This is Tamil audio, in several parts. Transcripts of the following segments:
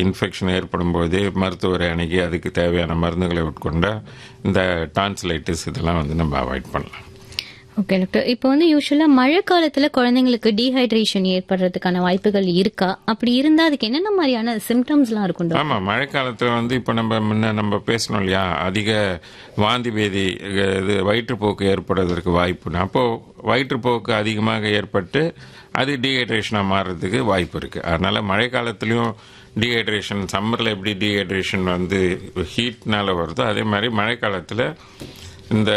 இன்ஃபெக்ஷன் ஏற்படும் போதே மருத்துவரை அணுகி அதுக்கு தேவையான மருந்துகளை உட்கொண்டா இந்த டான்சிலைட்டிஸ் இதெல்லாம் வந்து நம்ம அவாய்ட் பண்ணலாம் ஓகே டாக்டர் இப்போ வந்து யூஸ்வலா மழை காலத்துல குழந்தைங்களுக்கு டீஹைட்ரேஷன் ஏற்படுறதுக்கான வாய்ப்புகள் இருக்கா அப்படி இருந்தா அதுக்கு என்னென்ன மாதிரியான சிம்டம்ஸ்லாம் இருக்கும் டாக்டர் ஆமா மழை காலத்துல வந்து இப்ப நம்ம முன்ன நம்ம பேசணும் இல்லையா அதிக வாந்தி பேதி அஹ், இது வயிற்றுப்போக்கு ஏற்படுவதற்கு வாய்ப்புன்னு அப்போ வயிற்றுப்போக்கு அதிகமாக ஏற்பட்டு அது டீஹைட்ரேஷனாக மாறுறதுக்கு வாய்ப்பு இருக்கு அதனால மழை காலத்துலயும் டீஹைட்ரேஷன் சம்மர்ல எப்படி டீஹைட்ரேஷன் வந்து ஹீட்னால வருதோ அதே மாதிரி மழை காலத்துல இந்த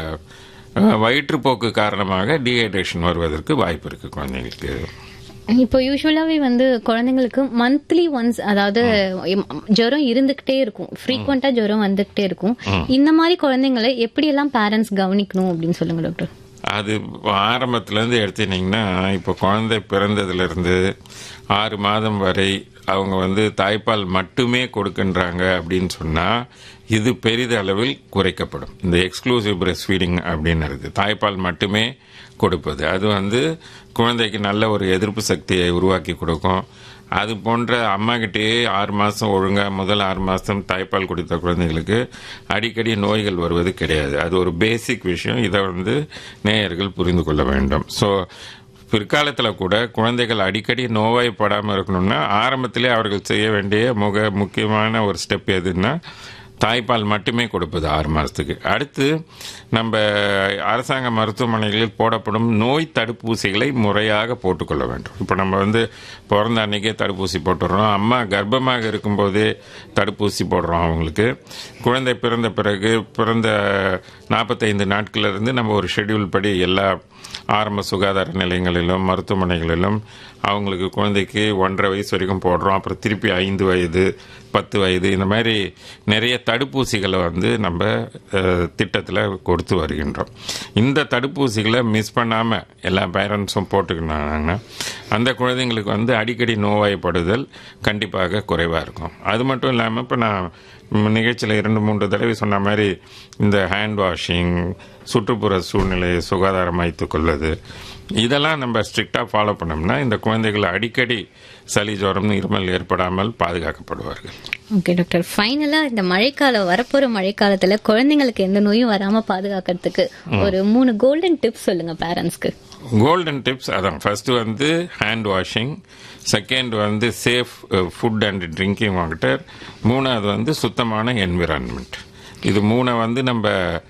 அஹ், வயிற்றுப்போக்கு காரணமாக டீஹைட்ரேஷன் வருவதற்கு வாய்ப்பு இருக்கு குழந்தைங்களுக்கு இப்போ யூஸ்வலாவே வந்து குழந்தைங்களுக்கு மந்த்லி ஒன்ஸ் அதாவது எம்- ஜுரம் இருந்துகிட்டே இருக்கும் ஃப்ரீக்வெண்டா ஜுரம் வந்துகிட்டே இருக்கும் இந்த மாதிரி குழந்தைங்களை எப்படி எல்லாம் பேரண்ட்ஸ் கவனிக்கணும் அப்படின்னு சொல்லுங்க டாக்டர் அது ஆரம்பத்துல இருந்து எடுத்துட்டீங்கன்னா இப்போ குழந்தை பிறந்ததுல இருந்து ஆறு மாதம் வரை அவங்க வந்து தாய்ப்பால் மட்டுமே கொடுக்கின்றாங்க அப்படின்னு சொன்னா இது பெரிதளவில் குறைக்கப்படும் இந்த எக்ஸ்க்ளூசிவ் பிரஸ்ட் ஃபீடிங் அப்படின்னு இருக்கு தாய்ப்பால் மட்டுமே கொடுப்பது அது வந்து குழந்தைக்கு நல்ல ஒரு எதிர்ப்பு சக்தியை உருவாக்கி கொடுக்கும் அது போன்ற அம்மா கிட்டேயே ஆறு மாசம் ஒழுங்கா முதல் ஆறு மாசம் தாய்ப்பால் குடித்த குழந்தைகளுக்கு அடிக்கடி நோய்கள் வருவது கிடையாது அது ஒரு பேசிக் விஷயம் இதை வந்து நேயர்கள் புரிந்து கொள்ள வேண்டும் ஸோ பிற்காலத்தில் கூட குழந்தைகள் அடிக்கடி நோய்வாய்ப்படாமல் இருக்கணும்னா ஆரம்பத்திலே அவர்கள் செய்ய வேண்டிய முக முக்கியமான ஒரு ஸ்டெப் எதுன்னா தாய்ப்பால் மட்டுமே கொடுப்பது ஆறு மாதத்துக்கு அடுத்து நம்ம அரசாங்க மருத்துவமனைகளில் போடப்படும் நோய் தடுப்பூசிகளை முறையாக போட்டுக்கொள்ள வேண்டும் இப்போ நம்ம வந்து பிறந்த அன்னைக்கே தடுப்பூசி போட்டுடுறோம் அம்மா கர்ப்பமாக இருக்கும்போதே தடுப்பூசி போடுறோம் அவங்களுக்கு குழந்தை பிறந்த பிறகு பிறந்த நாற்பத்தைந்து நாட்கள்ல இருந்து நம்ம ஒரு ஷெட்யூல் படி எல்லா ஆரம்ப சுகாதார நிலையங்களிலும் மருத்துவமனைகளிலும் அவங்களுக்கு குழந்தைக்கு ஒன்றரை வயசு வரைக்கும் போடுறோம் அப்புறம் திருப்பி ஐந்து வயது பத்து வயது இந்த மாதிரி நிறைய தடுப்பூசிகளை வந்து நம்ம திட்டத்தில் கொடுத்து வருகின்றோம் இந்த தடுப்பூசிகளை மிஸ் பண்ணாமல் எல்லா பேரண்ட்ஸும் போட்டுக்கினாங்கன்னா அந்த குழந்தைங்களுக்கு வந்து அடிக்கடி நோய்வாய்ப்படுதல் கண்டிப்பாக குறைவாக இருக்கும் அது மட்டும் இல்லாமல் இப்போ நான் நிகழ்ச்சியில் இரண்டு மூன்று தடவை சொன்ன மாதிரி இந்த ஹேண்ட் வாஷிங் சுற்றுப்புற சூழ்நிலையை சுகாதாரம் வைத்துக் கொள்வது இதெல்லாம் நம்ம ஸ்ட்ரிக்டாக ஃபாலோ பண்ணோம்னா இந்த குழந்தைகள் அடிக்கடி சளி ஜுரம் இருமல் ஏற்படாமல் பாதுகாக்கப்படுவார்கள் ஓகே டாக்டர் ஃபைனலா இந்த மழைக்காலம் வரப்போற மழைக்காலத்துல குழந்தைங்களுக்கு எந்த நோயும் வராம பாதுகாக்கிறதுக்கு ஒரு மூணு கோல்டன் டிப்ஸ் சொல்லுங்க பேரண்ட்ஸ்க்கு கோல்டன் டிப்ஸ் அதான் ஃபர்ஸ்ட் வந்து ஹேண்ட் வாஷிங் செகண்ட் வந்து safe food and drinking water மூணாவது வந்து சுத்தமான என்விரான்மெண்ட் இது மூணை வந்து நம்ம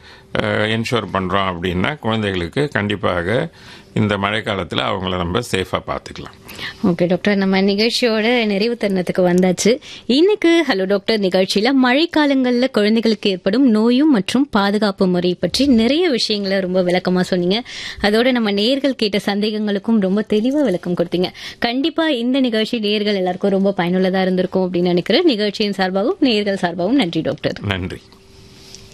என்ஷூர் பண்ணுறோம் அப்படின்னா குழந்தைகளுக்கு கண்டிப்பாக இந்த மழை காலத்தில் அவங்கள நம்ம சேஃபாக பார்த்துக்கலாம் ஓகே டாக்டர் நம்ம நிகழ்ச்சியோட நிறைவு தருணத்துக்கு வந்தாச்சு இன்னைக்கு ஹலோ டாக்டர் நிகழ்ச்சியில மழைக்காலங்கள்ல குழந்தைகளுக்கு ஏற்படும் நோயும் மற்றும் பாதுகாப்பு முறை பற்றி நிறைய விஷயங்களை ரொம்ப விளக்கமா சொன்னீங்க அதோட நம்ம நேர்கள் கேட்ட சந்தேகங்களுக்கும் ரொம்ப தெளிவா விளக்கம் கொடுத்தீங்க கண்டிப்பா இந்த நிகழ்ச்சி நேர்கள் எல்லாருக்கும் ரொம்ப பயனுள்ளதா இருந்திருக்கும் அப்படின்னு நினைக்கிறேன் நிகழ்ச்சியின் சார்பாகவும் நேர்கள் சார்பாகவும் நன்றி டாக்டர் நன்றி